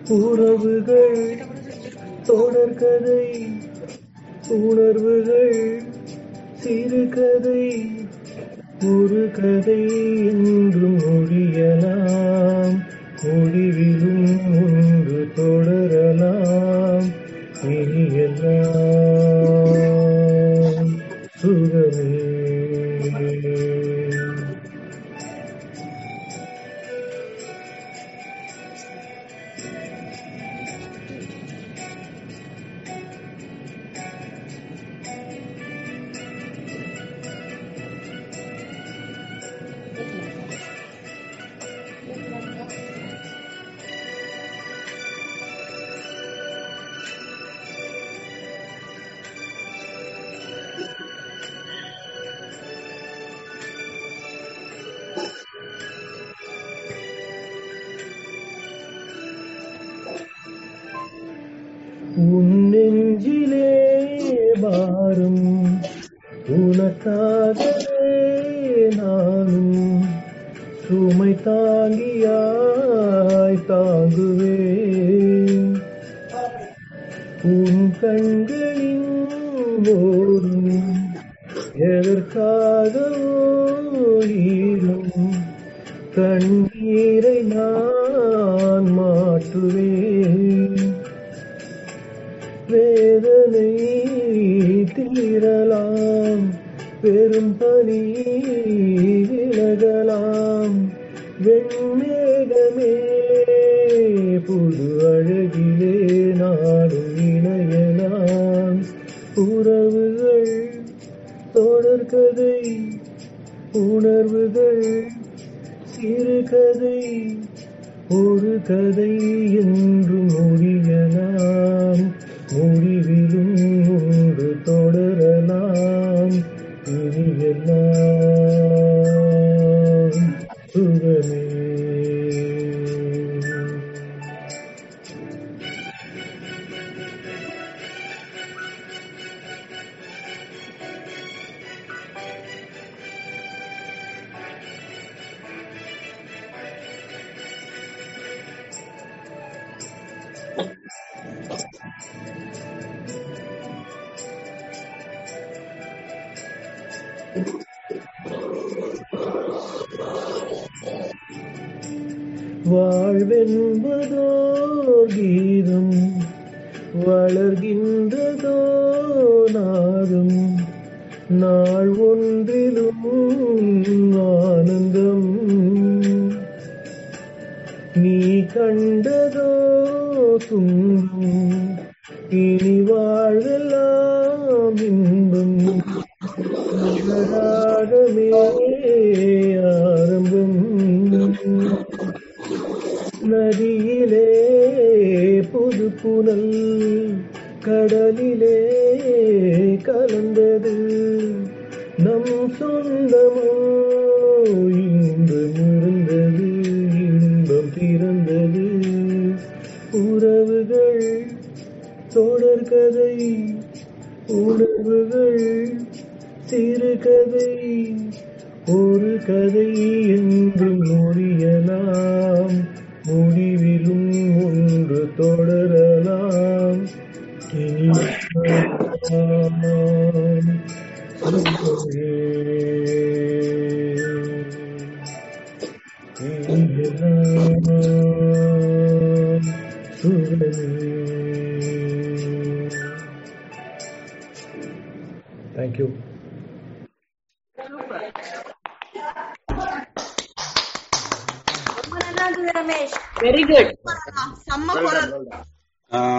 உறவுகள் தொடர்கதை உணர்வுகள் சிறுகதை ஒரு கதை என்றும் முடியலாம் முடிவிலும் ஒன்று தொடரலாம் இனியெல்லாம் சுகமே உன் நெஞ்சிலே பாரும் உனக்காகவே நானும் சுமை தாங்கியாய் தாங்குவேன் உன் கண்களின் ஓடும் எதற்காகவோ ஈரும் கண்ணீரை நான் மாற்றுவேன் வேதனை தீரலாம் பெரும் பனி விலகலாம் வெண்மேகமே புது அழகிலே நாடும் இணையலாம் உறவுகள் தொடர்கதை உணர்வுகள் சிறுகதை ஒரு கதை என்று முடியலாம் முடிவிலும் ஒன்று தொடரலாம் இனியெல்லாம் சுகமே வாழ்வென்பதோ கீதம் வளர்கின்றதோ நாதம் நாள் ஒன்றிலும் ஆனந்தம் நீ கண்டதோ துன்பம் இனி வாழ்வெல்லாம் இன்பம் ராகமே ஆரம்பம் நதியிலே புது புனல் கடலிலே கலந்தது நம் சொந்தமோ இன்பம் இருந்தது இன்பம் பிறந்தது உறவுகள் தொடர்கதை உணர்வுகள் சிறுகதை ஒரு கதை என்று முடியலாம் முடிவிலும் ஒன்று தொடரலாம் இனி தேங்க்யூ ரொம்ப நல்லா இருந்தது ரமேஷ் வெரி குட் செம்ம குரல் ஆஹ்